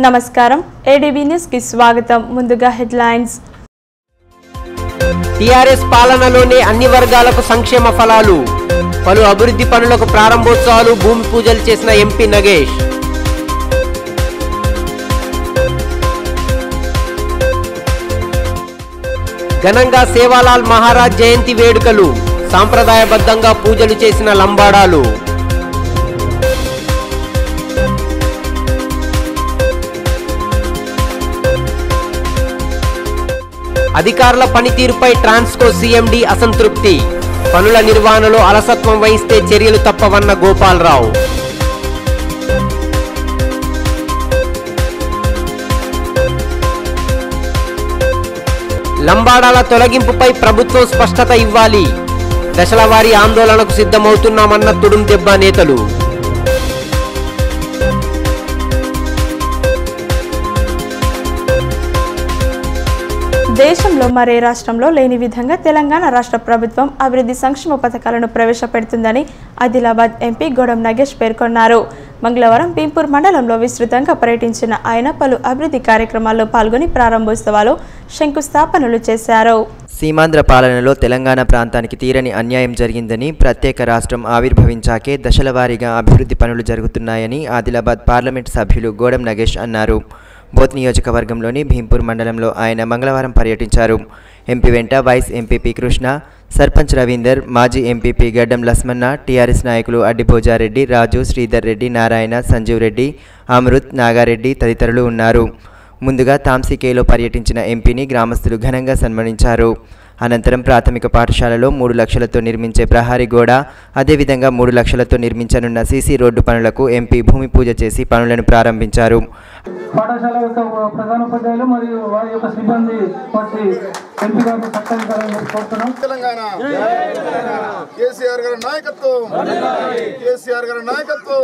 నమస్కారం ADB news కి స్వాగతం ముందుగా హెడ్లైన్స్ టీఆర్ఎస్ పాలనలోనే అన్ని వర్గాలకు సంక్షేమ ఫలాలు పలు అభివృద్ధి పనులకు ప్రారంభోత్సవాలు భూమి పూజలు చేసిన ఎంపీ నగేష్ ఘనంగా సేవాలాల్ మహారాజ్ జయంతి వేడుకలు సాంప్రదాయబద్ధంగా పూజలు చేసిన లంబాడాలు అధికారుల పనితీరుపై ట్రాన్స్కో సీఎండీ అసంతృప్తి పనుల నిర్వహణలో అలసత్వం వహిస్తే చర్యలు తప్పవన్న గోపాలరావు లంబాడాల తొలగింపుపై ప్రభుత్వం స్పష్టత ఇవ్వాలి దశలవారీ ఆందోళనకు సిద్ధమవుతున్నామన్న తుడుం దెబ్బ నేతలు దేశంలో మరే రాష్ట్రంలో లేని విధంగా తెలంగాణ రాష్ట్ర ప్రభుత్వం అభివృద్ధి సంక్షేమ పథకాలను ప్రవేశపెడుతుందని ఆదిలాబాద్ ఎంపీ గొడం నగేష్ పేర్కొన్నారు మంగళవారం భీంపూర్ మండలంలో విస్తృతంగా పర్యటించిన ఆయన పలు అభివృద్ధి కార్యక్రమాల్లో పాల్గొని ప్రారంభోత్సవాలు శంకుస్థాపనలు చేశారు సీమాంధ్ర పాలనలో తెలంగాణ ప్రాంతానికి తీరని అన్యాయం జరిగిందని ప్రత్యేక రాష్ట్రం ఆవిర్భవించాకే దశలవారీగా అభివృద్ధి పనులు జరుగుతున్నాయని ఆదిలాబాద్ పార్లమెంట్ సభ్యులు గోడం నగేష్ అన్నారు బోత్ నియోజకవర్గంలోని భీంపూర్ మండలంలో ఆయన మంగళవారం పర్యటించారు ఎంపీ వెంట వైస్ ఎంపీపీ కృష్ణ సర్పంచ్ రవీందర్ మాజీ ఎంపీపీ గడ్డం లస్మన్న టీఆర్ఎస్ నాయకులు అడ్డిపోజారెడ్డి రాజు శ్రీధర్ రెడ్డి నారాయణ సంజీవ్ రెడ్డి అమృత్ నాగారెడ్డి తదితరులు ఉన్నారు ముందుగా తాంసికేలో పర్యటించిన ఎంపీని గ్రామస్తులు ఘనంగా సన్మానించారు అనంతరం ప్రాథమిక పాఠశాలలో మూడు లక్షలతో నిర్మించే ప్రహారీ గోడ అదేవిధంగా మూడు లక్షలతో నిర్మించనున్న సీసీ రోడ్డు పనులకు ఎంపీ భూమి పూజ చేసి పనులను ప్రారంభించారు పాఠశాల యొక్క ప్రధానోపాధ్యాయులు మరియు వారి యొక్క సిబ్బంది వచ్చి ఎంపీ గారిని సత్కరించాలని కోరుతున్నాం తెలంగాణ కేసీఆర్ గారి నాయకత్వం కేసీఆర్ గారి నాయకత్వం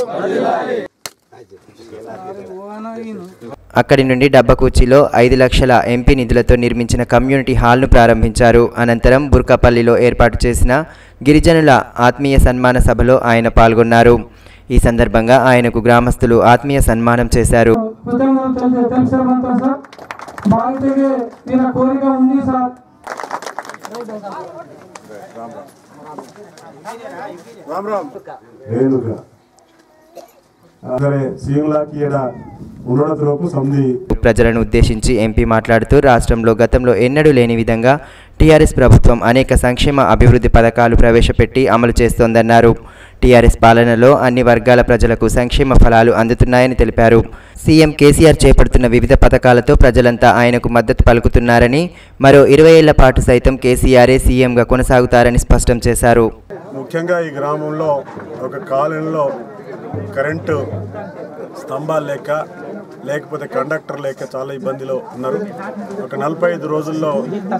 అక్కడి నుండి డబ్బకూచిలో ఐదు లక్షల ఎంపీ నిధులతో నిర్మించిన కమ్యూనిటీ హాల్ను ప్రారంభించారు అనంతరం బుర్కాపల్లిలో ఏర్పాటు చేసిన గిరిజనుల ఆత్మీయ సన్మాన సభలో ఆయన పాల్గొన్నారు ఈ సందర్భంగా ఆయనకు గ్రామస్తులు ఆత్మీయ సన్మానం చేశారు కృతజ్ఞతలు తెలియ- తెలుసుకోమంటాం సార్ బాధ్యతగా ఈయన కోరిక ఉంది సార్ రామ్ రామ్ రేణుక ಆದರೆ ಸೀಮ್ಲಾಕಿ ಎಡ ಉನ್ನಡತಲೋಕು ಸಂಧಿ ప్రజలను ఉద్దేశించి ఎంపీ మాట్లాడుతూ రాష్ట్రంలో గతంలో ఎన్నడూ లేని విధంగా టీఆర్ఎస్ ప్రభుత్వం అనేక సంక్షేమ అభివృద్ధి పథకాలు ప్రవేశపెట్టి అమలు చేస్తోందన్నారు టీఆర్ఎస్ పాలనలో అన్ని వర్గాల ప్రజలకు సంక్షేమ ఫలాలు అందుతున్నాయని తెలిపారు సీఎం కేసీఆర్ చేపడుతున్న వివిధ పథకాలతో ప్రజలంతా ఆయనకు మద్దతు పలుకుతున్నారని మరో ఇరవై ఏళ్ల పాటు సైతం కేసీఆరే సీఎంగా కొనసాగుతారని స్పష్టం చేశారు ముఖ్యంగా ఈ గ్రామంలో ఒక కాలనీలో కరెంటు స్తంభాలు లేక లేకపోతే కండక్టర్ లేక చాలా ఇబ్బందిలో ఉన్నారు ఒక నలభై ఐదు రోజుల్లో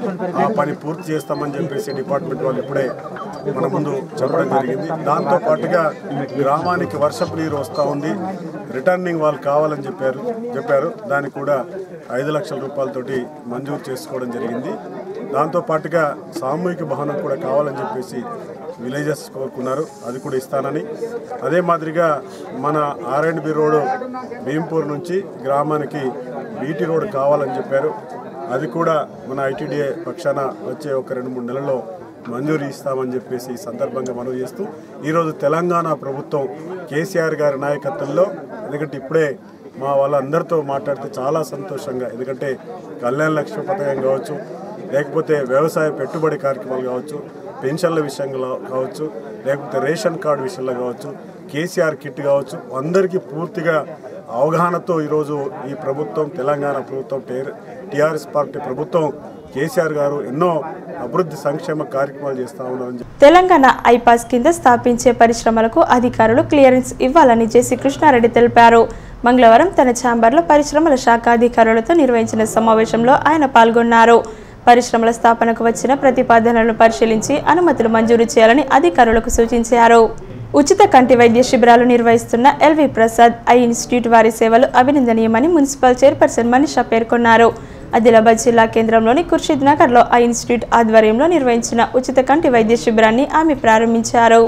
ఆ పని పూర్తి చేస్తామని చెప్పేసి డిపార్ట్మెంట్ వాళ్ళు ఇప్పుడే మన ముందు చెప్పడం జరిగింది దాంతో పాటుగా గ్రామానికి వర్షపు నీరు వస్తూ ఉంది రిటర్నింగ్ వాళ్ళు కావాలని చెప్పారు చెప్పారు దానికి కూడా ఐదు లక్షల రూపాయలతోటి మంజూరు చేసుకోవడం జరిగింది దాంతో పాటుగా సామూహిక భవనం కూడా కావాలని చెప్పేసి విలేజెస్ కోరుకున్నారు అది కూడా ఇస్తానని అదే మాదిరిగా మన R and B road Bheempur నుంచి గ్రామానికి బీటీ రోడ్ కావాలని చెప్పారు అది కూడా మన ఐటీడీఏ పక్షాన వచ్చే ఒక రెండు మూడు నెలల్లో మంజూరు ఇస్తామని చెప్పేసి ఈ సందర్భంగా మనవి చేస్తూ ఈరోజు తెలంగాణ ప్రభుత్వం కేసీఆర్ గారి నాయకత్వంలో ఎందుకంటే ఇప్పుడే మా వాళ్ళందరితో మాట్లాడితే చాలా సంతోషంగా ఎందుకంటే కళ్యాణ లక్ష్మి పథకం కావచ్చు లేకపోతే వ్యవసాయ పెట్టుబడి కార్యక్రమాలు కావచ్చు పెన్షన్ల విషయంలో కావచ్చు లేకపోతే రేషన్ కార్డు విషయంలో కావచ్చు కేసీఆర్ కిట్ కావచ్చు అందరికీ పూర్తిగా అవగాహనతో ఈరోజు ఈ ప్రభుత్వం తెలంగాణ ప్రభుత్వం టీఆర్ఎస్ పార్టీ ప్రభుత్వం కేసీఆర్ గారు ఎన్నో అభివృద్ధి సంక్షేమ కార్యక్రమాలు చేస్తా ఉన్నారని చెప్పి తెలంగాణ ఐపాస్ కింద స్థాపించే పరిశ్రమలకు అధికారులు క్లియరెన్స్ ఇవ్వాలని జేసీ కృష్ణారెడ్డి తెలిపారు మంగళవారం తన ఛాంబర్లో పరిశ్రమల శాఖ అధికారులతో నిర్వహించిన సమావేశంలో ఆయన పాల్గొన్నారు పరిశ్రమల స్థాపనకు వచ్చిన ప్రతిపాదనలను పరిశీలించి అనుమతులు మంజూరు చేయాలని అధికారులకు సూచించారు ఉచిత కంటి వైద్య శిబిరాలు నిర్వహిస్తున్న ఎల్వి ప్రసాద్ ఐ ఇన్స్టిట్యూట్ వారి సేవలు అభినందనీయమని మున్సిపల్ చైర్పర్సన్ మనీషా పేర్కొన్నారు ఆదిలాబాద్ జిల్లా కేంద్రంలోని ఖుర్షీద్ నగర్లో ఆ ఇన్స్టిట్యూట్ ఆధ్వర్యంలో నిర్వహించిన ఉచిత కంటి వైద్య శిబిరాన్ని ఆమె ప్రారంభించారు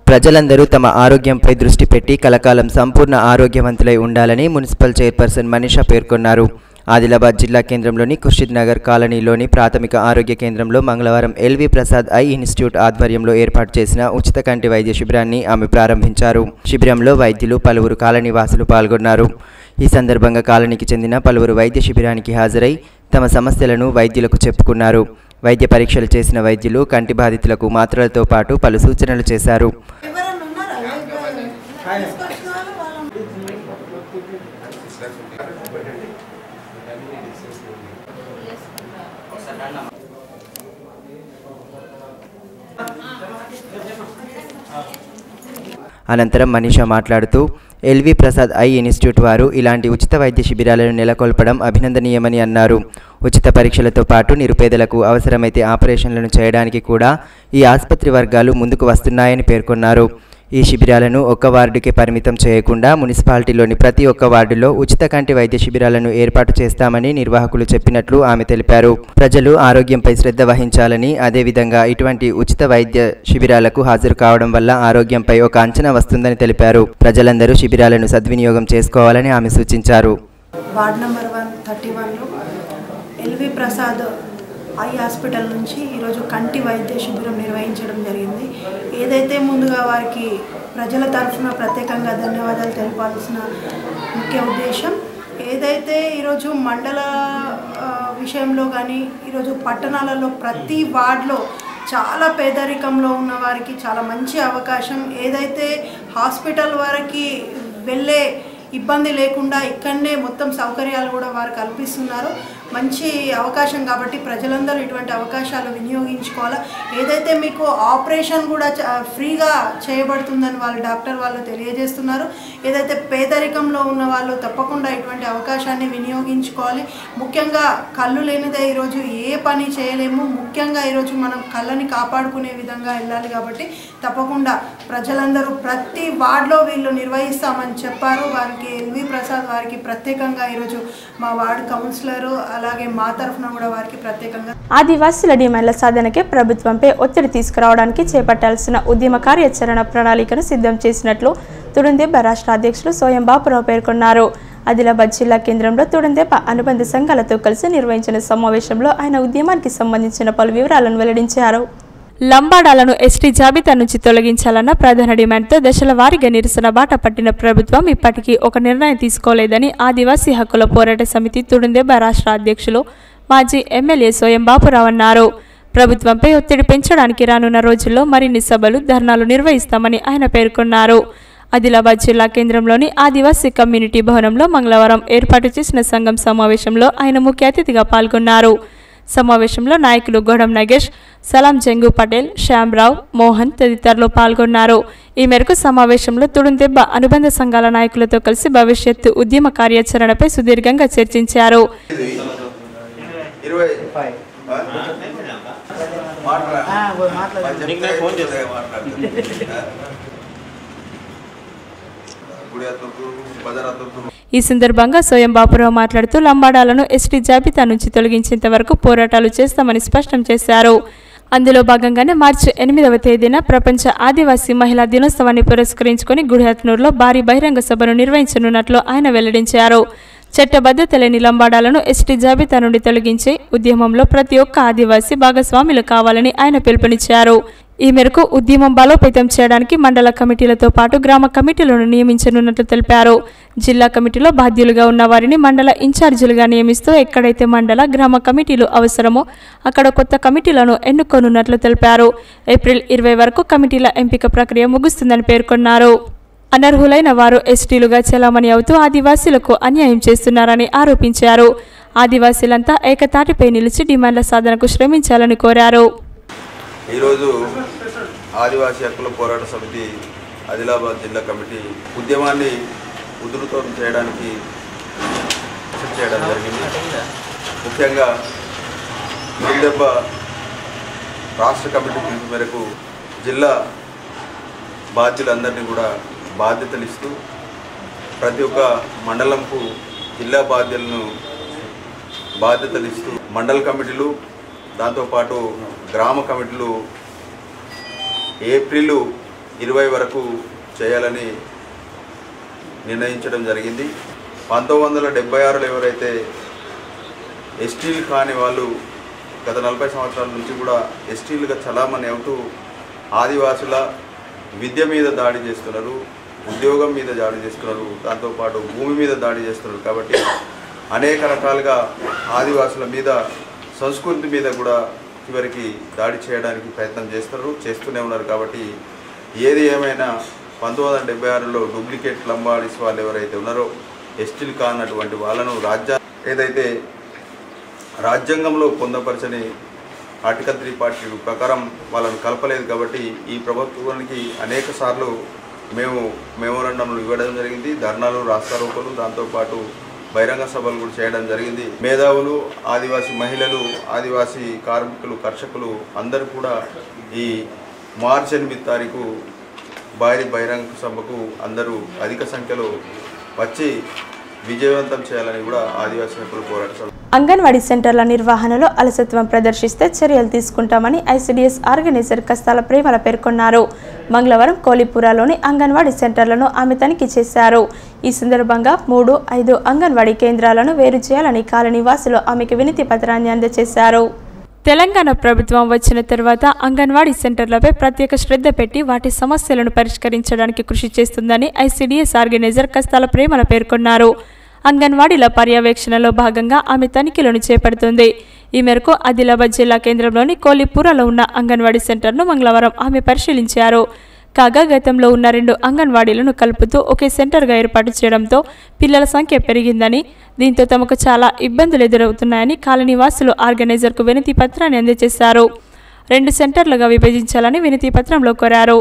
ప్రజలందరూ తమ ఆరోగ్యంపై దృష్టి పెట్టి కలకాలం సంపూర్ణ ఆరోగ్యవంతులై ఉండాలని మున్సిపల్ చైర్పర్సన్ మనీషా పేర్కొన్నారు ఆదిలాబాద్ జిల్లా కేంద్రంలోని ఖుర్షిద్ నగర్ కాలనీలోని ప్రాథమిక ఆరోగ్య కేంద్రంలో మంగళవారం ఎల్వి ప్రసాద్ ఐ ఇన్స్టిట్యూట్ ఆధ్వర్యంలో ఏర్పాటు చేసిన ఉచిత కంటి వైద్య శిబిరాన్ని ఆమె ప్రారంభించారు శిబిరంలో వైద్యులు పలువురు కాలనీ వాసులు పాల్గొన్నారు ఈ సందర్భంగా కాలనీకి చెందిన పలువురు వైద్య శిబిరానికి హాజరై తమ సమస్యలను వైద్యులకు చెప్పుకున్నారు వైద్య పరీక్షలు చేసిన వైద్యులు కంటి బాధితులకు మాత్రలతో పాటు పలు సూచనలు చేశారు అనంతరం మనీషా మాట్లాడుతూ ఎల్వి ప్రసాద్ ఐ ఇన్స్టిట్యూట్ వారు ఇలాంటి ఉచిత వైద్య శిబిరాలను నెలకొల్పడం అభినందనీయమని అన్నారు ఉచిత పరీక్షలతో పాటు నిరుపేదలకు అవసరమైతే ఆపరేషన్లను చేయడానికి కూడా ఈ ఆసుపత్రి వర్గాలు ముందుకు వస్తున్నాయని పేర్కొన్నారు ఈ శిబిరాలను ఒక్క వార్డుకే పరిమితం చేయకుండా మున్సిపాలిటీలోని ప్రతి ఒక్క వార్డులో ఉచిత కంటి వైద్య శిబిరాలను ఏర్పాటు చేస్తామని నిర్వాహకులు చెప్పినట్లు ఆమె తెలిపారు ప్రజలు ఆరోగ్యంపై శ్రద్ధ వహించాలని అదేవిధంగా ఇటువంటి ఉచిత వైద్య శిబిరాలకు హాజరు కావడం వల్ల ఆరోగ్యంపై ఒక అంచనా వస్తుందని తెలిపారు ప్రజలందరూ శిబిరాలను సద్వినియోగం చేసుకోవాలని ఆమె సూచించారు వార్డ్ నెంబర్ వన్ థర్టీ వన్లో ఎల్వి ప్రసాద్ ఐ హాస్పిటల్ నుంచి ఈరోజు కంటి వైద్య శిబిరం నిర్వహించడం జరిగింది ఏదైతే ముందుగా వారికి ప్రజల తరఫున ప్రత్యేకంగా ధన్యవాదాలు తెలపాల్సిన ముఖ్య ఉద్దేశం ఏదైతే ఈరోజు మండల ఆ, విషయంలో కానీ ఈరోజు పట్టణాలలో ప్రతి వార్డులో చాలా పేదరికంలో ఉన్న వారికి చాలా మంచి అవకాశం ఏదైతే హాస్పిటల్ వారికి వెళ్ళే ఇబ్బంది లేకుండా ఇక్కడనే మొత్తం సౌకర్యాలు కూడా వారు కల్పిస్తున్నారు మంచి అవకాశం కాబట్టి ప్రజలందరూ ఇటువంటి అవకాశాలు వినియోగించుకోవాలా ఏదైతే మీకు ఆపరేషన్ కూడా చ- ఫ్రీగా చేయబడుతుందని వాళ్ళు డాక్టర్ వాళ్ళు తెలియజేస్తున్నారు ఏదైతే పేదరికంలో ఉన్న వాళ్ళు తప్పకుండా ఇటువంటి అవకాశాన్ని వినియోగించుకోవాలి ముఖ్యంగా కళ్ళు లేనిదే ఈరోజు ఏ పని చేయలేము ముఖ్యంగా ఈరోజు మనం కళ్ళని కాపాడుకునే విధంగా వెళ్ళాలి కాబట్టి తప్పకుండా ప్రజలందరూ ప్రతి వార్డులో వీళ్ళు నిర్వహిస్తామని చెప్పారు వారికి ఎల్వి ప్రసాద్ వారికి ప్రత్యేకంగా ఈరోజు మా వార్డు కౌన్సిలరు అలాగే మా తరఫున కూడా వారికి ప్రత్యేకంగా ఆదివాసీల డిమాండ్ల సాధనకే ప్రభుత్వంపై ఒత్తిడి తీసుకురావడానికి చేపట్టాల్సిన ఉద్యమ కార్యాచరణ ప్రణాళికను సిద్ధం చేసినట్లు తుడుందెబ్బ రాష్ట్ర అధ్యక్షులు సోయం బాపురావు పేర్కొన్నారు ఆదిలాబాద్ జిల్లా కేంద్రంలో తుడుందెబ్బ అనుబంధ సంఘాలతో కలిసి నిర్వహించిన సమావేశంలో ఆయన ఉద్యమానికి సంబంధించిన పలు వివరాలను వెల్లడించారు లంబాడాలను ఎస్టీ జాబితా నుంచి తొలగించాలన్న ప్రధాన డిమాండ్తో దశల వారీగా నిరసన బాట పట్టిన ప్రభుత్వం ఇప్పటికీ ఒక నిర్ణయం తీసుకోలేదని ఆదివాసీ హక్కుల పోరాట సమితి తుడుందెబ్బ రాష్ట్ర అధ్యక్షులు మాజీ ఎమ్మెల్యే సోయం బాపురావు అన్నారు ప్రభుత్వంపై ఒత్తిడి పెంచడానికి రానున్న రోజుల్లో మరిన్ని సభలు ధర్నాలు నిర్వహిస్తామని ఆయన పేర్కొన్నారు ఆదిలాబాద్ జిల్లా కేంద్రంలోని ఆదివాసీ కమ్యూనిటీ భవనంలో మంగళవారం ఏర్పాటు చేసిన సంఘం సమావేశంలో ఆయన ముఖ్య అతిథిగా పాల్గొన్నారు సమావేశంలో నాయకులు గోడం నగేష్ సలాం జంగు పటేల్ శ్యామ్రావ్ మోహన్ తదితరులు పాల్గొన్నారు ఈ మేరకు సమావేశంలో తుడుందెబ్బ అనుబంధ సంఘాల నాయకులతో కలిసి భవిష్యత్తు ఉద్యమ కార్యాచరణపై సుదీర్ఘంగా చర్చించారు ఇరవై ఈ సందర్భంగా స్వయం బాపురావు మాట్లాడుతూ లంబాడాలను ఎస్టీ జాబితా నుంచి తొలగించేంత వరకు పోరాటాలు చేస్తామని స్పష్టం చేశారు అందులో భాగంగానే మార్చి ఎనిమిదవ తేదీన ప్రపంచ ఆదివాసీ మహిళా దినోత్సవాన్ని పురస్కరించుకొని గుడిహత్నూరులో భారీ బహిరంగ సభను నిర్వహించనున్నట్లు ఆయన వెల్లడించారు చట్టబద్ధత లేని లంబాడాలను ఎస్టీ జాబితా నుండి తొలగించే ఉద్యమంలో ప్రతి ఒక్క ఆదివాసీ భాగస్వాములు కావాలని ఆయన పిలుపునిచ్చారు ఈ మేరకు ఉద్యమం బలోపేతం చేయడానికి మండల కమిటీలతో పాటు గ్రామ కమిటీలను నియమించనున్నట్లు తెలిపారు జిల్లా కమిటీలో బాధ్యులుగా ఉన్న వారిని మండల ఇన్ఛార్జీలుగా నియమిస్తూ ఎక్కడైతే మండల గ్రామ కమిటీలు అవసరమో అక్కడ కొత్త కమిటీలను ఎన్నుకోనున్నట్లు తెలిపారు ఏప్రిల్ ఇరవై వరకు కమిటీల ఎంపిక ప్రక్రియ ముగుస్తుందని పేర్కొన్నారు అనర్హులైన వారు ఎస్టీలుగా చెలామణి అవుతూ ఆదివాసీలకు అన్యాయం చేస్తున్నారని ఆరోపించారు ఆదివాసీలంతా ఏకతాటిపై నిలిచి డిమాండ్ల సాధనకు శ్రమించాలని కోరారు ఈరోజు ఆదివాసీ హక్కుల పోరాట సమితి ఆదిలాబాద్ జిల్లా కమిటీ ఉద్యమాన్ని ఉధృతం చేయడానికి కృషి చేయడం జరిగింది ముఖ్యంగా గుండెబ్బ రాష్ట్ర కమిటీ పిలుపు మేరకు జిల్లా బాధ్యులందరినీ కూడా బాధ్యతలు ఇస్తూ ప్రతి ఒక్క మండలంకు జిల్లా బాధ్యులను బాధ్యతలు ఇస్తూ మండల కమిటీలు దాంతోపాటు గ్రామ కమిటీలు ఏప్రిల్ ఇరవై వరకు చేయాలని నిర్ణయించడం జరిగింది పంతొమ్మిది వందల డెబ్బై ఆరులో ఎవరైతే ఎస్టీలు కాని వాళ్ళు గత నలభై సంవత్సరాల నుంచి కూడా ఎస్టీలుగా చలామణి అవుతూ ఆదివాసుల విద్య మీద దాడి చేస్తున్నారు ఉద్యోగం మీద దాడి చేస్తున్నారు దాంతోపాటు భూమి మీద దాడి చేస్తున్నారు కాబట్టి అనేక రకాలుగా ఆదివాసుల మీద సంస్కృతి మీద కూడా చివరికి దాడి చేయడానికి ప్రయత్నం చేస్తారు చేస్తూనే ఉన్నారు కాబట్టి ఏది ఏమైనా పంతొమ్మిది వందల డెబ్బై ఆరులో డూప్లికేట్ లంబాడిస్ వాళ్ళు ఎవరైతే ఉన్నారో ఎస్టీలు కానటువంటి వాళ్ళను రాజ్యా ఏదైతే రాజ్యాంగంలో పొందపరచని ఆర్టికల్ త్రీ పార్టీ ప్రకారం వాళ్ళని కలపలేదు కాబట్టి ఈ ప్రభుత్వానికి అనేక సార్లు మేము మెమోరండంలు ఇవ్వడం జరిగింది ధర్నాలు రాస్తారోకలు దాంతోపాటు బహిరంగ సభలు కూడా చేయడం జరిగింది మేధావులు ఆదివాసీ మహిళలు ఆదివాసీ కార్మికులు కర్షకులు అందరూ కూడా ఈ మార్చి ఎనిమిది తారీఖు భారీ బహిరంగ సభకు అందరూ అధిక సంఖ్యలో వచ్చి విజయవంతం చేయాలని కూడా ఆదివాసీ హక్కుల పోరాట సభ అంగన్వాడీ సెంటర్ల నిర్వహణలో అలసత్వం ప్రదర్శిస్తే చర్యలు తీసుకుంటామని ఐసిడిఎస్ ఆర్గనైజర్ కస్తాల ప్రేమల పేర్కొన్నారు మంగళవారం కోలిపురాలోని అంగన్వాడీ సెంటర్లను ఆమె తనిఖీ చేశారు ఈ సందర్భంగా మూడు ఐదు అంగన్వాడీ కేంద్రాలను వేరు చేయాలని కాలనీ వాసులు ఆమెకు వినతి పత్రాన్ని అందజేశారు తెలంగాణ ప్రభుత్వం వచ్చిన తర్వాత అంగన్వాడీ సెంటర్లపై ప్రత్యేక శ్రద్ధ పెట్టి వాటి సమస్యలను పరిష్కరించడానికి కృషి చేస్తుందని ఐసిడిఎస్ ఆర్గనైజర్ కస్తాల ప్రేమల పేర్కొన్నారు అంగన్వాడీల పర్యవేక్షణలో భాగంగా ఆమె తనిఖీలను చేపడుతుంది ఈ మేరకు ఆదిలాబాద్ జిల్లా కేంద్రంలోని కోలిపురాలో ఉన్న అంగన్వాడీ సెంటర్ను మంగళవారం ఆమె పరిశీలించారు కాగా గతంలో ఉన్న రెండు అంగన్వాడీలను కలుపుతూ ఒకే సెంటర్గా ఏర్పాటు చేయడంతో పిల్లల సంఖ్య పెరిగిందని దీంతో తమకు చాలా ఇబ్బందులు ఎదురవుతున్నాయని కాలనీవాసులు ఆర్గనైజర్కు వినతి పత్రాన్ని అందజేశారు రెండు సెంటర్లుగా విభజించాలని వినతి పత్రంలో కోరారు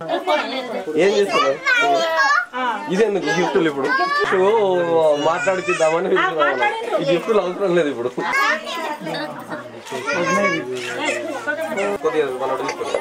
ఏం చేస్తున్నారు ఇదెందుకు గిఫ్ట్లు ఇప్పుడు ఇప్పుడు మాట్లాడుతుందామని ఈ గిఫ్ట్లు అవసరం లేదు ఇప్పుడు కొద్దిగా మనోడు తీసుకోండి.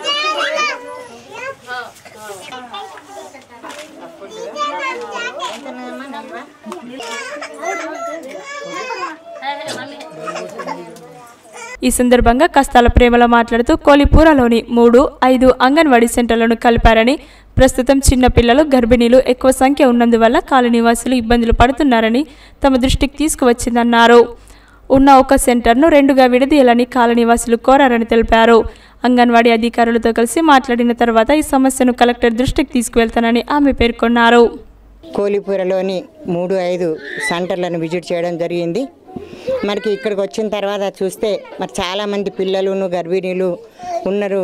ఈ సందర్భంగా కస్తాల ప్రేమల మాట్లాడుతూ కోలిపూరలోని మూడు ఐదు అంగన్వాడీ సెంటర్లను కలిపారని ప్రస్తుతం చిన్న పిల్లలు గర్భిణీలు ఎక్కువ సంఖ్య ఉన్నందువల్ల కాలనీవాసులు ఇబ్బందులు పడుతున్నారని తమ దృష్టికి తీసుకువచ్చిందన్నారు ఉన్న ఒక సెంటర్ను రెండుగా విడదీయాలని కాలనీవాసులు కోరారని తెలిపారు అంగన్వాడీ అధికారులతో కలిసి మాట్లాడిన తర్వాత ఈ సమస్యను కలెక్టర్ దృష్టికి తీసుకువెళ్తానని ఆమె పేర్కొన్నారు కోలిపురలోని మూడు ఐదు సెంటర్లను విజిట్ చేయడం జరిగింది మనకి ఇక్కడికి వచ్చిన తర్వాత చూస్తే మరి చాలామంది పిల్లలును గర్భిణీలు ఉన్నారు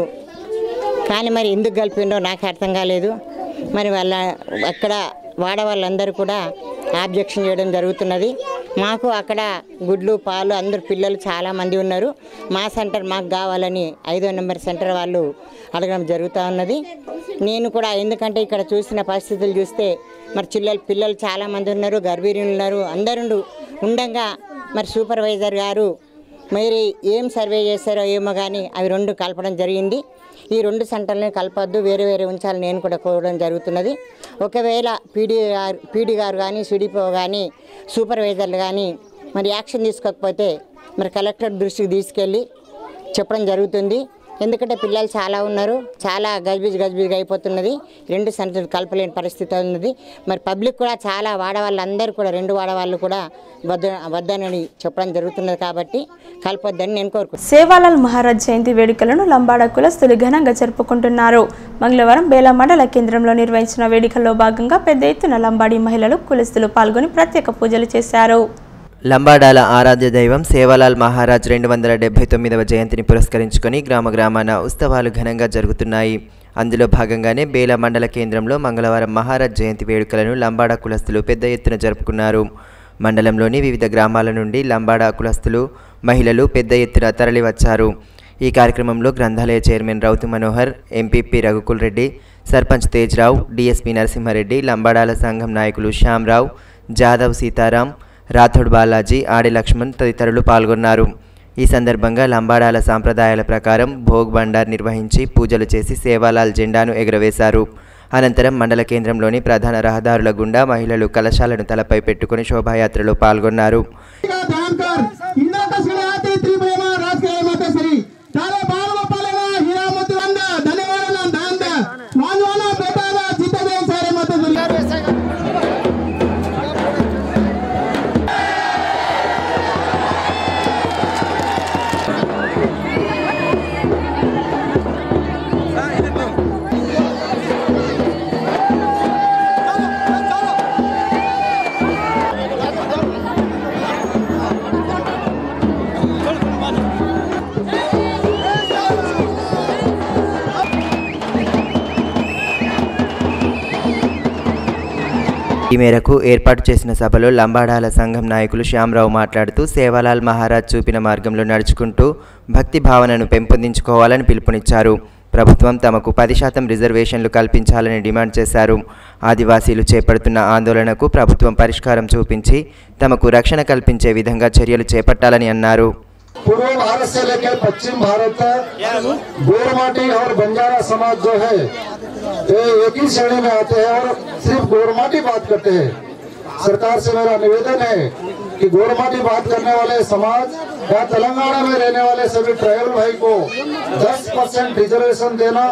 కానీ మరి ఎందుకు కలిపిండో నాకు అర్థం కాలేదు మరి వాళ్ళ అక్కడ వాడవాళ్ళందరూ కూడా ఆబ్జెక్షన్ చేయడం జరుగుతున్నది మాకు అక్కడ గుడ్లు పాలు అందరు పిల్లలు చాలామంది ఉన్నారు మా సెంటర్ మాకు కావాలని ఐదో నెంబర్ సెంటర్ వాళ్ళు అడగడం జరుగుతూ ఉన్నది నేను కూడా ఎందుకంటే ఇక్కడ చూసిన పరిస్థితులు చూస్తే మరి చిల్లలు పిల్లలు చాలామంది ఉన్నారు గర్భిణీలు ఉన్నారు అందరు ఉండంగా మరి సూపర్వైజర్ గారు మరి ఏం సర్వే చేశారో ఏమో కానీ అవి రెండు కలపడం జరిగింది ఈ రెండు సెంటర్లని కలపద్దు వేరే వేరే ఉంచాలని నేను కూడా కోరడం జరుగుతున్నది ఒకవేళ పీడీ గారు పీడీ గారు కానీ సిడిపో కానీ సూపర్వైజర్లు కానీ మరి యాక్షన్ తీసుకోకపోతే మరి కలెక్టర్ దృష్టికి తీసుకెళ్ళి చెప్పడం జరుగుతుంది ఎందుకంటే పిల్లలు చాలా ఉన్నారు చాలా గజిబిజి గజిబిజిగా అయిపోతున్నది రెండు సెంటర్ కలపలేని పరిస్థితి ఉన్నది మరి పబ్లిక్ కూడా చాలా వాడవాళ్ళందరూ కూడా రెండు వాడవాళ్ళు కూడా వద్ద వద్దనని చెప్పడం జరుగుతున్నది కాబట్టి కలపొద్దని నేను కోరుకుంటున్నాను సేవాలాల్ మహారాజ్ జయంతి వేడుకలను లంబాడ కులస్తులు ఘనంగా జరుపుకుంటున్నారు మంగళవారం బేలా మండల కేంద్రంలో నిర్వహించిన వేడుకల్లో భాగంగా పెద్ద ఎత్తున లంబాడి మహిళలు కులస్తులు పాల్గొని ప్రత్యేక పూజలు చేశారు లంబాడాల ఆరాధ్య దైవం సేవాలాల్ మహారాజ్ రెండు వందల డెబ్బై తొమ్మిదవ జయంతిని పురస్కరించుకొని గ్రామ గ్రామాన ఉత్సవాలు ఘనంగా జరుగుతున్నాయి అందులో భాగంగానే బేల మండల కేంద్రంలో మంగళవారం మహారాజ్ జయంతి వేడుకలను లంబాడా కులస్తులు పెద్ద ఎత్తున జరుపుకున్నారు మండలంలోని వివిధ గ్రామాల నుండి లంబాడా కులస్తులు మహిళలు పెద్ద ఎత్తున తరలివచ్చారు ఈ కార్యక్రమంలో గ్రంథాలయ chairman Rautu Manohar MPP Raghukul Reddy sarpanch Tejrao DSP Narasimha Reddy లంబాడాల సంఘం నాయకులు శ్యామ్రావు జాదవ్ సీతారాం రాథోడ్ బాలాజీ ఆడి లక్ష్మణ్ తదితరులు పాల్గొన్నారు ఈ సందర్భంగా లంబాడాల సాంప్రదాయాల ప్రకారం భోగ్ బండార్ నిర్వహించి పూజలు చేసి సేవాలాల్ జెండాను ఎగురవేశారు అనంతరం మండల కేంద్రంలోని ప్రధాన రహదారుల గుండా మహిళలు కలశాలను తలపై పెట్టుకుని శోభాయాత్రలో పాల్గొన్నారు इंदा कसकडे आते त्रिभुवना राजकीय मातेश्वरी तारे बाळगोपालेना हिरामती वंद धन्यवाद दांद वाजवाना ఈ మేరకు ఏర్పాటు చేసిన సభలో లంబాడాల సంఘం నాయకులు శ్యామరావు మాట్లాడుతూ సేవాలాల్ మహారాజ్ చూపిన మార్గంలో నడుచుకుంటూ భక్తి భావనను పెంపొందించుకోవాలని పిలుపునిచ్చారు ప్రభుత్వం తమకు పది శాతం రిజర్వేషన్లు కల్పించాలని డిమాండ్ చేశారు ఆదివాసీలు చేపడుతున్న ఆందోళనకు ప్రభుత్వం పరిష్కారం చూపించి తమకు రక్షణ కల్పించే విధంగా చర్యలు చేపట్టాలని అన్నారు पूर्व भारत से लेकर पश्चिम भारत तक गोरमाटी और बंजारा समाज जो है ये एक ही श्रेणी में आते हैं और सिर्फ गोरमाटी बात करते हैं सरकार से मेरा निवेदन है कि गोरमाटी बात करने वाले समाज या तेलंगाना में रहने वाले सभी ट्राइबल भाई को 10 परसेंट रिजर्वेशन देना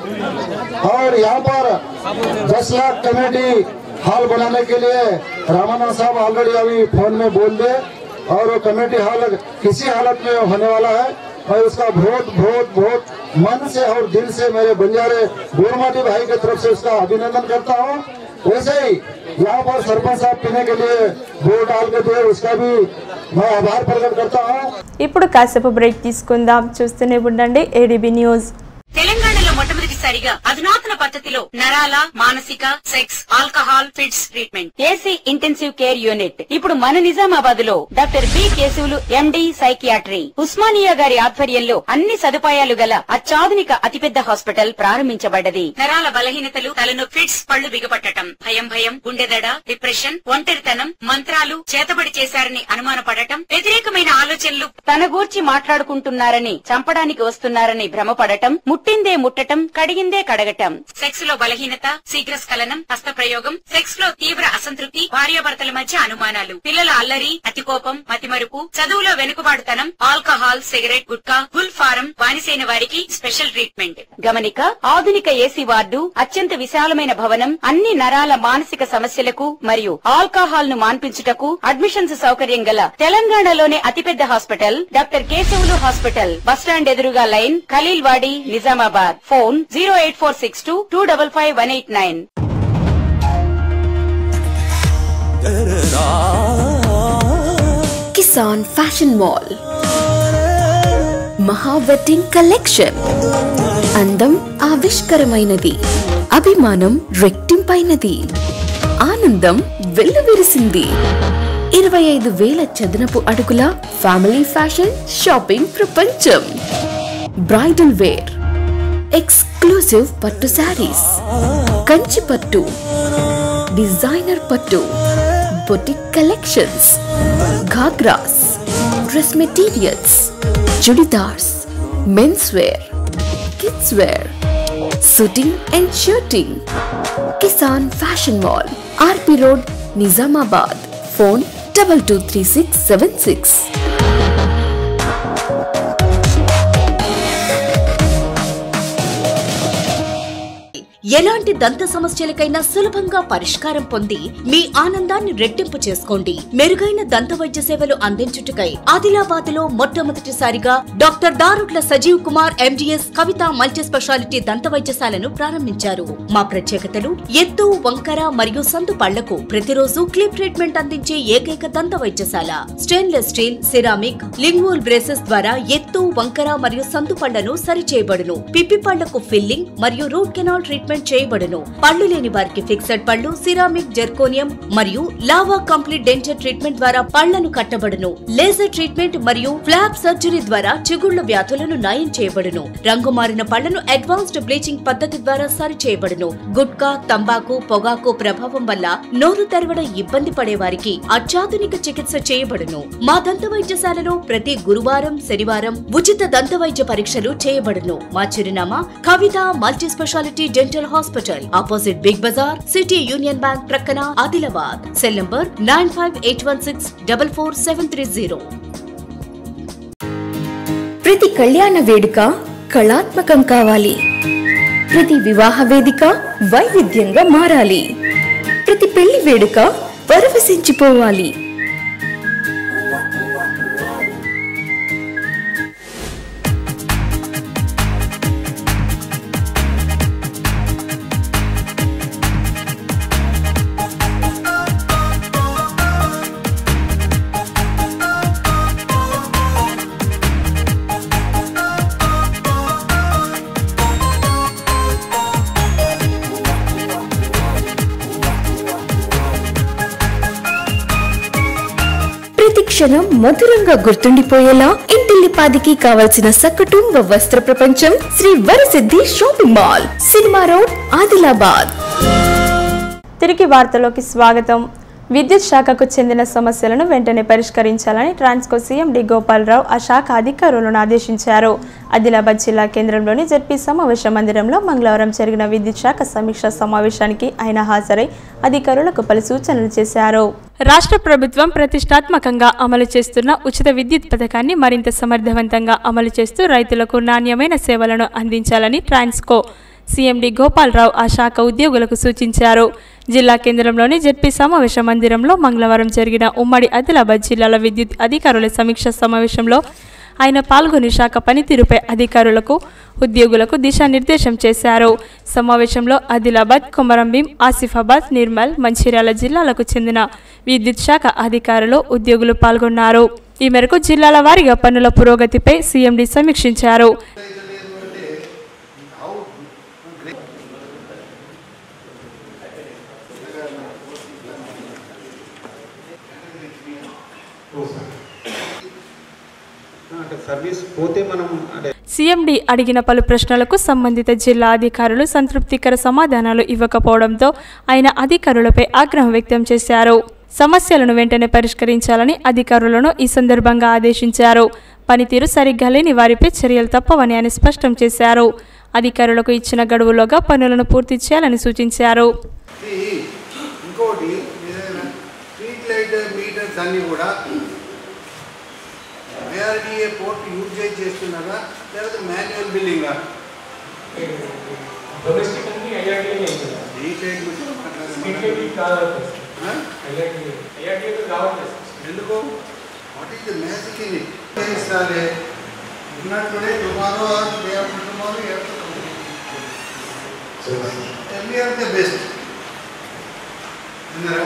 और यहाँ पर 10 लाख कमेटी हॉल बनाने के लिए रामानंद साहब ऑलरेडी अभी फोन में बोल दिए और वो कमेटी हॉल किसी हालत में होने वाला है मैं उसका बहुत बहुत बहुत मन से और दिल से मेरे बंजारे गोरमाटी भाई की तरफ से उसका अभिनंदन करता हूँ वैसे ही यहाँ पर सरपंच साहब पीने के लिए वोट डाल के दिए उसका भी मैं आभार प्रकट करता हूँ ఇప్పుడు కాసేపు బ్రేక్ తీసుకుందాం చూస్తూనే ఉండండి ఏడీబీ న్యూస్ తెలంగాణలో మొట్టమొదటిసారిగా అధునాతన పద్ధతిలో నరాల మానసిక sex alcohol fits treatment AC intensive care unit ఇప్పుడు మన నిజామాబాద్ లో doctor B Keshavulu MD psychiatry Osmania గారి ఆధ్వర్యంలో అన్ని సదుపాయాలు గల అత్యాధునిక అతిపెద్ద హాస్పిటల్ ప్రారంభించబడ్డది నరాల బలహీనతలు తలనొప్పి ఫిట్స్ పళ్ళు బిగపట్టడం భయం భయం గుండెదడ డిప్రెషన్ ఒంటరితనం మంత్రాలు చేతబడి చేశారని అనుమానపడటం వ్యతిరేకమైన ఆలోచనలు తన గూర్చి మాట్లాడుకుంటున్నారని చంపడానికి వస్తున్నారని భ్రమపడటం ముట్టిందే ముట్టటం కడిగిందే కడగటం సెక్స్ లో బలహీనత శీఘ్రస్ఖలనం హస్తప్రయోగం సెక్స్ లో తీవ్ర అసంతృప్తి భార్యాభర్తల మధ్య అనుమానాలు పిల్లల అల్లరి అతికోపం మతిమరుపు చదువులో వెనుకబాటుతనం ఆల్కహాల్ సిగరెట్ గుట్కా గుల్ ఫారం బానిసైన వారికి స్పెషల్ ట్రీట్మెంట్ గమనిక ఆధునిక ఏసీ వార్డు అత్యంత విశాలమైన భవనం అన్ని నరాల మానసిక సమస్యలకు మరియు ఆల్కహాల్ ను మాన్పించుటకు అడ్మిషన్స్ సౌకర్యం గల తెలంగాణలోనే అతిపెద్ద hospital doctor Keshavulu hospital bus stand ఎదురుగా line Khaleelwadi Nizamabad phone zero eight four six two two double five one eight nine Kisan fashion mall మహా వెడ్డింగ్ కలెక్షన్ అందం ఆవిష్కరమైనది అభిమానం రెట్టింపైనది ఆనందం వెల్లువిరిసింది ఇరవై ఐదు వేల చదనపు అడుగుల ఫ్యామిలీ ఫ్యాషన్ షాపింగ్ ప్రపంచం బ్రైడల్ వేర్ ఎక్స్క్లూసివ్ పట్టు శారీస్ కంచి పట్టు డిజైనర్ పట్టు boutique collections ghagras dress materials churidars men's wear kids wear suiting and shirting Kisan fashion mall RP road Nizamabad phone double two three six seven six ఎలాంటి దంత సమస్యలకైనా సులభంగా పరిష్కారం పొంది మీ ఆనందాన్ని రెట్టింపు చేసుకోండి మెరుగైన దంత వైద్య సేవలు అందించుటకై ఆదిలాబాద్ లో మొట్టమొదటిసారిగా doctor Darutla Sajeev Kumar MDS Kavitha multi speciality దంత వైద్యశాలను ప్రారంభించారు మా ప్రత్యేకతలు ఎత్తు వంకర మరియు సందు పళ్లకు ప్రతిరోజు క్లిప్ ట్రీట్మెంట్ అందించే ఏకైక దంత వైద్యశాల stainless steel ceramic lingual braces ద్వారా ఎత్తు వంకర మరియు సందు పళ్లను సరిచేయబడును పిప్పి పళ్లకు ఫిల్లింగ్ మరియు రూట్ కెనాల్ ట్రీట్మెంట్ చేయబడును పళ్ళు లేని వారికి ఫిక్సెడ్ పళ్ళు సిరామిక్ జెర్కోనియం మరియు లావా కంప్లీట్ డెంచర్ ట్రీట్మెంట్ ద్వారా పళ్లను కట్టబడును లేజర్ ట్రీట్మెంట్ మరియు ఫ్లాప్ సర్జరీ ద్వారా చిగుళ్ల వ్యాధులను నయం చేయబడును రంగు మారిన పళ్లను అడ్వాన్స్డ్ బ్లీచింగ్ పద్ధతి ద్వారా సరి చేయబడును గుట్కా తంబాకు పొగాకు ప్రభావం వల్ల నోరు తెరవడం ఇబ్బంది పడే వారికి అత్యాధునిక చికిత్స చేయబడును మా దంత వైద్యశాలలో ప్రతి గురువారం శనివారం ఉచిత దంత వైద్య పరీక్షలు చేయబడును మా చిరునామా Kavitha multi speciality dental hospital opposite Big Bazaar City Union Bank ప్రక్కన Adilabad cell number nine five eight one six double four seven three zero ప్రతి కళ్యాణ వేడుక కళాత్మకం కావాలి ప్రతి వివాహ వేదిక వైవిధ్యంగా మారాలి ప్రతి పెళ్లి వేడుక పరవశించిపోవాలి క్షణం మధురంగా గుర్తుండిపోయేలా ఇంటిల్లిపాదికి కావలసిన సకుటుంబ వస్త్ర ప్రపంచం Sri Varasiddhi shopping mall cinema road Adilabad తిరిగి వార్తలోకి స్వాగతం విద్యుత్ శాఖకు చెందిన సమస్యలను వెంటనే పరిష్కరించాలని ట్రాన్స్కో సీఎం డి గోపాలరావు ఆ శాఖ అధికారులను ఆదేశించారు ఆదిలాబాద్ జిల్లా కేంద్రంలోని జడ్పీ సమావేశ మందిరంలో మంగళవారం జరిగిన విద్యుత్ శాఖ సమీక్షా సమావేశానికి ఆయన హాజరై అధికారులకు పలు సూచనలు చేశారు రాష్ట్ర ప్రభుత్వం ప్రతిష్టాత్మకంగా అమలు చేస్తున్న ఉచిత విద్యుత్ పథకాన్ని మరింత సమర్థవంతంగా అమలు చేస్తూ రైతులకు నాణ్యమైన సేవలను అందించాలని ట్రాన్స్కో సీఎండి గోపాలరావు ఆ శాఖ ఉద్యోగులకు సూచించారు జిల్లా కేంద్రంలోని జడ్పీ సమావేశ మందిరంలో మంగళవారం జరిగిన ఉమ్మడి ఆదిలాబాద్ జిల్లాల విద్యుత్ అధికారుల సమీక్ష సమావేశంలో ఆయన పాల్గొని శాఖ పనితీరుపై అధికారులకు ఉద్యోగులకు దిశానిర్దేశం చేశారు సమావేశంలో ఆదిలాబాద్ కొమరంభీం ఆసిఫాబాద్ నిర్మల్ మంచిర్యాల జిల్లాలకు చెందిన విద్యుత్ శాఖ అధికారులు ఉద్యోగులు పాల్గొన్నారు ఈ మేరకు జిల్లాల వారీగా పనుల పురోగతిపై సీఎండి సమీక్షించారు అంటే సర్వీస్ పోతే మనం అంటే సీఎండి అడిగిన పలు ప్రశ్నలకు సంబంధిత జిల్లా అధికారులు సంతృప్తికర సమాధానాలు ఇవ్వకపోవడంతో ఆయన అధికారులపై ఆగ్రహం వ్యక్తం చేశారు సమస్యలను వెంటనే పరిష్కరించాలని అధికారులను ఈ సందర్భంగా ఆదేశించారు పనితీరు సరిగ్గా లేని వారిపై చర్యలు తప్పవని ఆయన స్పష్టం చేశారు అధికారులకు ఇచ్చిన గడువులోగా పనులను పూర్తి చేయాలని సూచించారు ఇంకోటి ఏదైనా స్ట్రీట్ లైట్ మీటర్స్ అన్నీ కూడా ఐఆర్డిఏ పోర్ట్ యూజ్ చేసి చేస్తున్నారా లేకపోతే మాన్యువల్ బిల్లింగా డొమెస్టిక్ అన్ని ఐఆర్డీఏ స్ట్రీట్ లైట్ గురించి స్ట్రీట్ కాదు ఐఆర్డీఏ కావట్లేదు ఎందుకు what is the magic in it చేయిస్తారే ఉన్నట్లుడే tomorrow or day after tomorrow earlier the best విన్నారా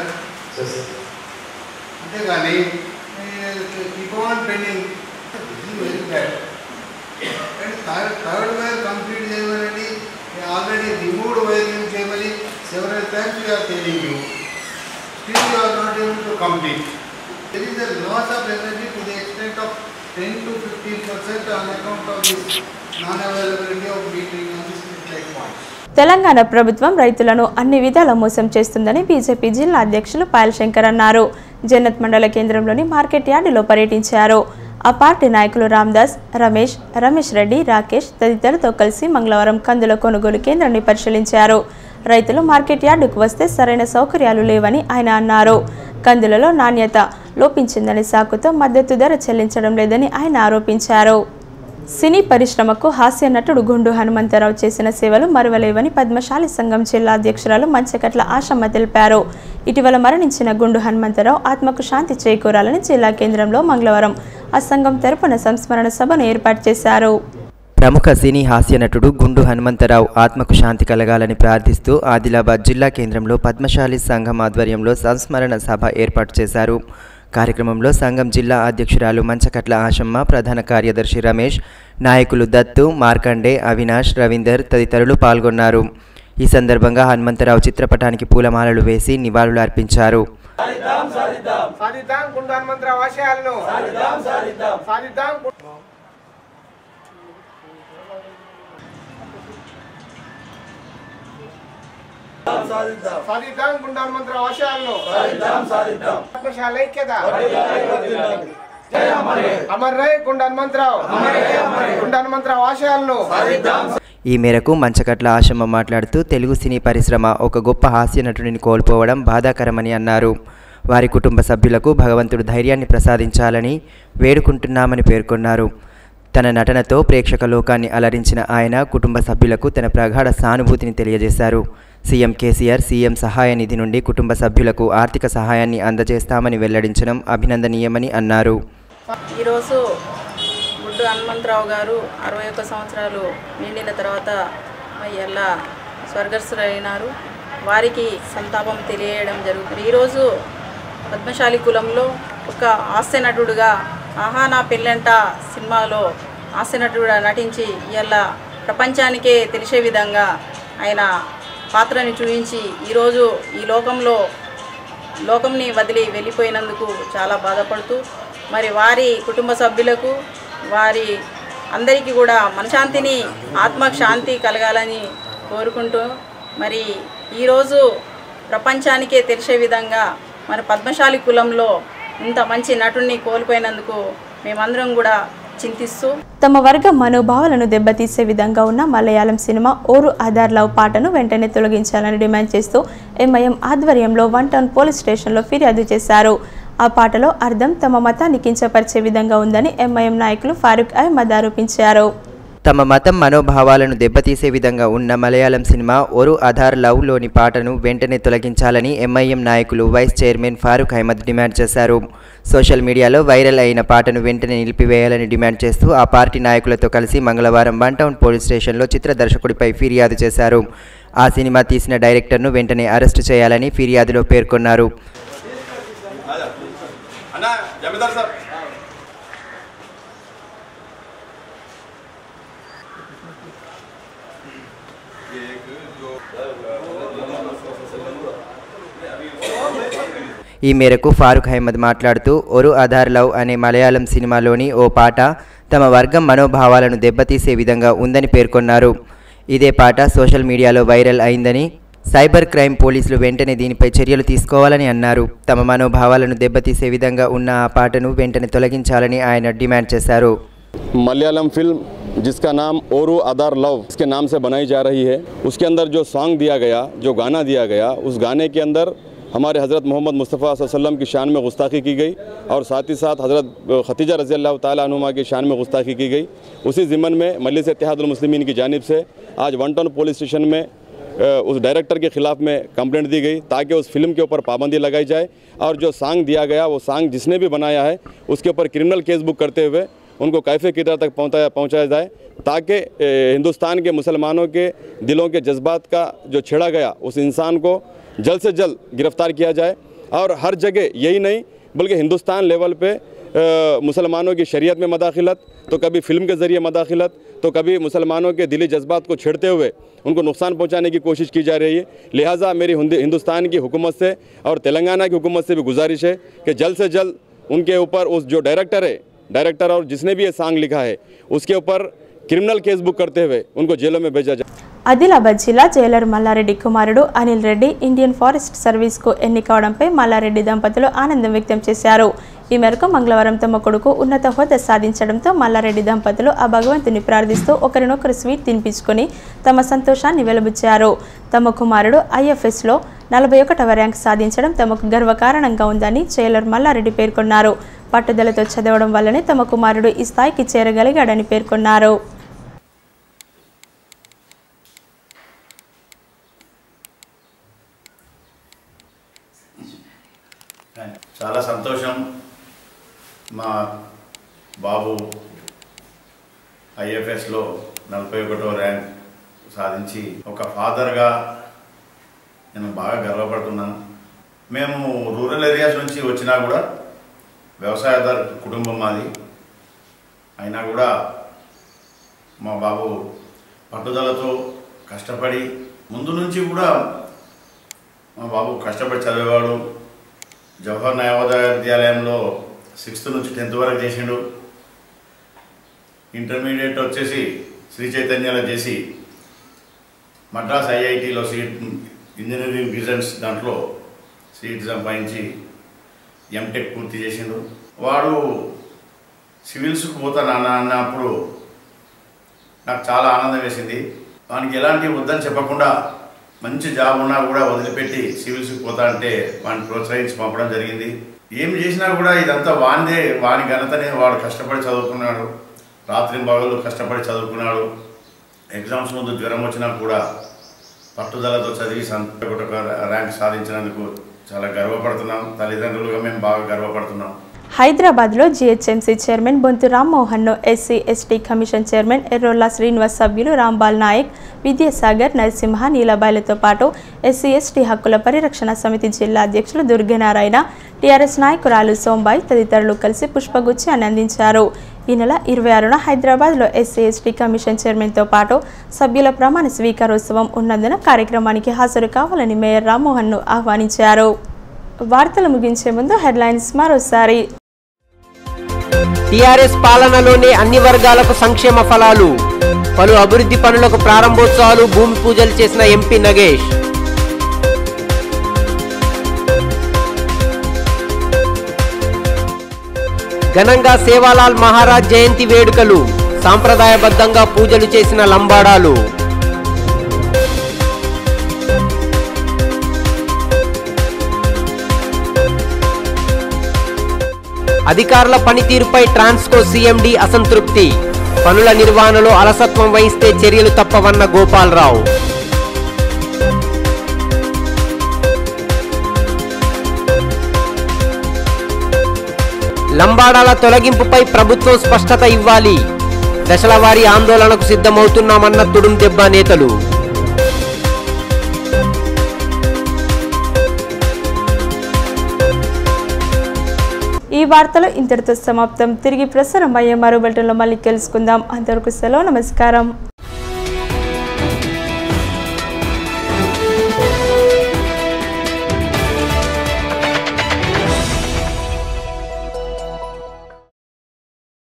అంతేగాని keep on pending very bad and third third wire complete చేయమని ఆల్రెడీ రిమూవ్డ్ వైరింగ్ చేయమని several times we're telling you still you are not able to complete. There is a loss of energy to the extent of 10 to 15 percent on account of this non-availability of metering on the street light points. Telangana ప్రభుత్వం రైతులను అన్ని విధాల మోసం చేస్తుందని BJP జిల్లా అధ్యక్షులు పాయల్ శంకర్ అన్నారు జన్నత్ మండల కేంద్రంలోని మార్కెట్ యార్డులో పర్యటించారు ఆ పార్టీ నాయకులు రామ్దాస్ రమేష్ రమేష్ రెడ్డి రాకేష్ తదితరులతో కలిసి మంగళవారం కందుల కొనుగోలు కేంద్రాన్ని పరిశీలించారు రైతులు మార్కెట్ యార్డుకు వస్తే సరైన సౌకర్యాలు లేవని ఆయన అన్నారు కందులలో నాణ్యత లోపించిందని సాకుతో మద్దతు ధర చెల్లించడం లేదని ఆయన ఆరోపించారు సినీ పరిశ్రమకు హాస్య నటుడు గుండు హనుమంతరావు చేసిన సేవలు మరువలేవని పద్మశాలి సంఘం జిల్లా అధ్యక్షురాలు మంచకట్ల ఆశమ్మ తెలిపారు ఇటీవల మరణించిన గుండు హనుమంతరావు ఆత్మకు శాంతి చేకూరాలని జిల్లా కేంద్రంలో మంగళవారం ఆ సంఘం తరపున సంస్మరణ సభను ఏర్పాటు చేశారు ప్రముఖ సినీ హాస్య నటుడు గుండు హనుమంతరావు ఆత్మకు శాంతి కలగాలని ప్రార్థిస్తూ ఆదిలాబాద్ జిల్లా కేంద్రంలో పద్మశాలి సంఘం ఆధ్వర్యంలో సంస్మరణ సభ ఏర్పాటు చేశారు కార్యక్రమంలో సంఘం జిల్లా అధ్యక్షురాలు మంచకట్ల ఆశమ్మ ప్రధాన కార్యదర్శి రమేష్ నాయకులు దత్తు మార్కండే అవినాష్ రవీందర్ తదితరులు పాల్గొన్నారు ఈ సందర్భంగా హనుమంతరావు చిత్రపటానికి పూలమాలలు వేసి నివాళులు అర్పించారు సాధిద్దాం గుండు హనుమంతరావు ఆశయాలను సాధిద్దాం సాధిద్దాం గుండు హనుమంతరావు ఆశయాలను ఆత్మశాల ఐక్యత అమర్ రై గుండు హనుమంతరావు గుండు హనుమంతరావు ఆశయాలను ఈ మేరకు మంచకట్ల ఆశమ్మ మాట్లాడుతూ తెలుగు సినీ పరిశ్రమ ఒక గొప్ప హాస్య నటుడిని కోల్పోవడం బాధాకరమని అన్నారు వారి కుటుంబ సభ్యులకు భగవంతుడు ధైర్యాన్ని ప్రసాదించాలని వేడుకుంటున్నామని పేర్కొన్నారు తన నటనతో ప్రేక్షక లోకాన్ని అలరించిన ఆయన కుటుంబ సభ్యులకు తన ప్రగాఢ సానుభూతిని తెలియజేశారు సీఎం కేసీఆర్ సీఎం సహాయ నిధి నుండి కుటుంబ సభ్యులకు ఆర్థిక సహాయాన్ని అందజేస్తామని వెల్లడించడం అభినందనీయమని అన్నారు ఈరోజు గుడ్డు హనుమంతరావు గారు అరవై ఒక్క సంవత్సరాలు నిండిన తర్వాత ఎలా స్వర్గస్థులైనారు వారికి సంతాపం తెలియడం జరుగుతుంది ఈరోజు పద్మశాలి కులంలో ఒక హాస్య నటుడుగా ఆహా నా పెళ్ళంట సినిమాలో హాస్య నటుడుగా నటించి ఇలా ప్రపంచానికే తెలిసే విధంగా ఆయన పాత్రని చూపించి ఈరోజు ఈ లోకంలో లోకంని వదిలి వెళ్ళిపోయినందుకు చాలా బాధపడుతూ మరి వారి కుటుంబ సభ్యులకు వారి అందరికీ కూడా మనశాంతిని ఆత్మకు శాంతి కలగాలని కోరుకుంటూ మరి ఈరోజు ప్రపంచానికే తెలిసే విధంగా మన పద్మశాలి కులంలో ఇంత మంచి నటుడిని కోల్పోయినందుకు మేమందరం కూడా చింతిస్తూ తమ వర్గ మనోభావాలను దెబ్బతీసే విధంగా ఉన్న మలయాళం సినిమా ఓరు ఆధార్ లవ్ పాటను వెంటనే తొలగించాలని డిమాండ్ చేస్తూ ఎంఐఎం ఆధ్వర్యంలో వన్ టౌన్ పోలీస్ స్టేషన్లో ఫిర్యాదు చేశారు ఆ పాటలో అర్థం తమ మతాన్ని కించపరిచే విధంగా ఉందని ఎంఐఎం నాయకులు ఫారూక్ అహ్మద్ ఆరోపించారు తమ మతం మనోభావాలను దెబ్బతీసే విధంగా ఉన్న మలయాళం సినిమా ఒరు ఆధార్ లవ్లోని పాటను వెంటనే తొలగించాలని ఎంఐఎం నాయకులు vice chairman Farooq Ahmed demand చేశారు సోషల్ మీడియాలో వైరల్ అయిన పాటను వెంటనే నిలిపివేయాలని డిమాండ్ చేస్తూ ఆ పార్టీ నాయకులతో కలిసి మంగళవారం వన్ టౌన్ పోలీస్ స్టేషన్లో చిత్ర దర్శకుడిపై ఫిర్యాదు చేశారు ఆ సినిమా తీసిన డైరెక్టర్ను వెంటనే అరెస్టు చేయాలని ఫిర్యాదులో పేర్కొన్నారు అన్నా జమీదార్ సార్ ఈ మేరకు ఫారూక్ అహ్మద్ మాట్లాడుతూ ఒరు ఆధార్ లవ్ అనే మలయాళం సినిమాలోని ఓ పాట తమ వర్గం మనోభావాలను దెబ్బతీసే విధంగా ఉందని పేర్కొన్నారు ఇదే పాట సోషల్ మీడియాలో వైరల్ అయిందని సైబర్ క్రైమ్ పోలీసులు వెంటనే దీనిపై చర్యలు తీసుకోవాలని అన్నారు తమ మనోభావాలను దెబ్బతీసే విధంగా ఉన్న ఆ పాటను వెంటనే తొలగించాలని ఆయన డిమాండ్ చేశారు मलयालम फिल्म जिसका नाम ओरू आधार लव इसके नाम से बनाई जा रही है उसके अंदर जो सॉन्ग दिया गया जो गाना दिया गया उस गाने के अंदर हमारे हज़रत मोहम्मद मुस्तफ़ा वसल्लम की शान में गुस्ताखी की गई और साथ ही साथ हज़रत खतीजा रज़ी अल्लाह तनुमा की शान में गुस्ताखी की गई उसी ज़िमन में मजलिस इतिहादुलमसलिमिन की जानब से आज वन टाउन पुलिस स्टेशन में अ, उस डायरेक्टर के ख़िलाफ़ में कंप्लेंट दी गई ताकि उस फिल्म के ऊपर पाबंदी लगाई जाए और जो सॉन्ग दिया गया वो सॉन्ग जिसने भी बनाया है उसके ऊपर क्रिमिनल केस बुक करते हुए उनको कैफे की तरह तक पहुँचाया पहुँचाया जाए ताकि ए, हिंदुस्तान के मुसलमानों के दिलों के जज्बात का जो छेड़ा गया उस इंसान को जल्द से जल्द गिरफ्तार किया जाए और हर जगह यही नहीं बल्कि हिंदुस्तान लेवल पे अ, मुसलमानों की शरीयत में मदाखिलत तो कभी फिल्म के ज़रिए मदाखिलत तो कभी मुसलमानों के दिली जज्बात को छेड़ते हुए उनको नुकसान पहुंचाने की कोशिश की जा रही है लिहाजा मेरी हिंदु- हिंदुस्तान की हुकूमत से और तेलंगाना की हुकूमत से भी गुजारिश है कि जल्द से जल्द उनके ऊपर उस जो डायरेक्टर है डायरेक्टर और जिसने भी ये सॉन्ग लिखा है उसके ऊपर क्रिमिनल केस बुक करते हुए उनको जेलों में भेजा जाए ఆదిలాబాద్ జిల్లా జైలర్ మల్లారెడ్డి కుమారుడు అనిల్ రెడ్డి ఇండియన్ ఫారెస్ట్ సర్వీస్కు ఎన్నికవడంపై మల్లారెడ్డి దంపతులు ఆనందం వ్యక్తం చేశారు ఈ మేరకు మంగళవారం తమ కొడుకు ఉన్నత హోదా సాధించడంతో మల్లారెడ్డి దంపతులు ఆ భగవంతుని ప్రార్థిస్తూ ఒకరినొకరు స్వీట్ తినిపించుకొని తమ సంతోషాన్ని వెలుబుచ్చారు తమ కుమారుడు ఐఎఫ్ఎస్లో నలభై ఒకటవ ర్యాంక్ సాధించడం తమకు గర్వకారణంగా ఉందని జైలర్ మల్లారెడ్డి పేర్కొన్నారు పట్టుదలతో చదవడం వల్లనే తమ కుమారుడు ఈ స్థాయికి చేరగలిగాడని పేర్కొన్నారు చాలా సంతోషం మా బాబు ఐఎఫ్ఎస్లో నలభై ఒకటో ర్యాంక్ సాధించి ఒక ఫాదర్గా నేను బాగా గర్వపడుతున్నాను మేము రూరల్ ఏరియాస్ నుంచి వచ్చినా కూడా వ్యవసాయదారు కుటుంబం మాది అయినా కూడా మా బాబు పట్టుదలతో కష్టపడి ముందు నుంచి కూడా మా బాబు కష్టపడి చదివేవాడు జవహర్ నవోదయ విద్యాలయంలో సిక్స్త్ నుంచి టెన్త్ వరకు చేసిండు ఇంటర్మీడియట్ వచ్చేసి శ్రీ చైతన్యలో చేసి మద్రాస్ ఐఐటిలో సీట్ ఇంజనీరింగ్ డిజైన్స్ దాంట్లో సీట్ సంపాదించి ఎంటెక్ పూర్తి చేసిండు వాడు సివిల్స్కి పోతా నాన్న అన్నప్పుడు నాకు చాలా ఆనందం వేసింది వానికి ఎలాంటి వద్దని చెప్పకుండా మంచి జాబ్ ఉన్నా కూడా వదిలిపెట్టి సివిల్స్కి పోతా అంటే వాడిని ప్రోత్సహించి పంపడం జరిగింది ఏం చేసినా కూడా ఇదంతా వానిదే వాని ఘనతనే వాడు కష్టపడి చదువుకున్నాడు రాత్రి పగలు కష్టపడి చదువుకున్నాడు ఎగ్జామ్స్ ముందు జ్వరం వచ్చినా కూడా పట్టుదలతో చదివి సంత ర్యాంక్ సాధించినందుకు చాలా గర్వపడుతున్నాం తల్లిదండ్రులుగా మేము బాగా గర్వపడుతున్నాం హైదరాబాద్లో జీహెచ్ఎంసీ చైర్మన్ బొంతు రామ్మోహన్ను SC ST commission chairman Errolla Srinivas సభ్యులు రాంబాల్ నాయక్ విద్యాసాగర్ నరసింహ నీలబాయిలతో పాటు ఎస్సీ ఎస్టీ హక్కుల పరిరక్షణ సమితి జిల్లా అధ్యక్షులు దుర్గనారాయణ టీఆర్ఎస్ నాయకురాలు సోంబాయి తదితరులు కలిసి పుష్పగుచ్చాన్ని అందించారు ఈ నెల ఇరవై ఆరున హైదరాబాద్లో ఎస్సీ ఎస్టీ కమిషన్ చైర్మన్తో పాటు సభ్యుల ప్రమాణ స్వీకారోత్సవం ఉన్నందున కార్యక్రమానికి హాజరు కావాలని మేయర్ రామ్మోహన్ను ఆహ్వానించారు వార్తలు ముగించే ముందు హెడ్లైన్స్ మరోసారి టీఆర్ఎస్ పాలనలోనే అన్ని వర్గాలకు సంక్షేమ ఫలాలు పలు అభివృద్ధి పనులకు ప్రారంభోత్సవాలు భూమి పూజలు చేసిన ఎంపీ నగేష్ ఘనంగా సేవాలాల్ మహారాజ్ జయంతి వేడుకలు సాంప్రదాయబద్ధంగా పూజలు చేసిన లంబాడాలు అధికారుల పనితీరుపై ట్రాన్స్కో సీఎండీ అసంతృప్తి పనుల నిర్వహణలో అలసత్వం వహిస్తే చర్యలు తప్పవన్న గోపాలరావు లంబాడాల తొలగింపుపై ప్రభుత్వం స్పష్టత ఇవ్వాలి దశలవారీ ఆందోళనకు సిద్ధమవుతున్నామన్న తుడుం దెబ్బ నేతలు ఈ వార్తలు ఇంతటితో సమాప్తం తిరిగి ప్రసారం అయ్యే మరో బులెటిన్లో మళ్ళీ కలుసుకుందాం అంతవరకు సెలవు నమస్కారం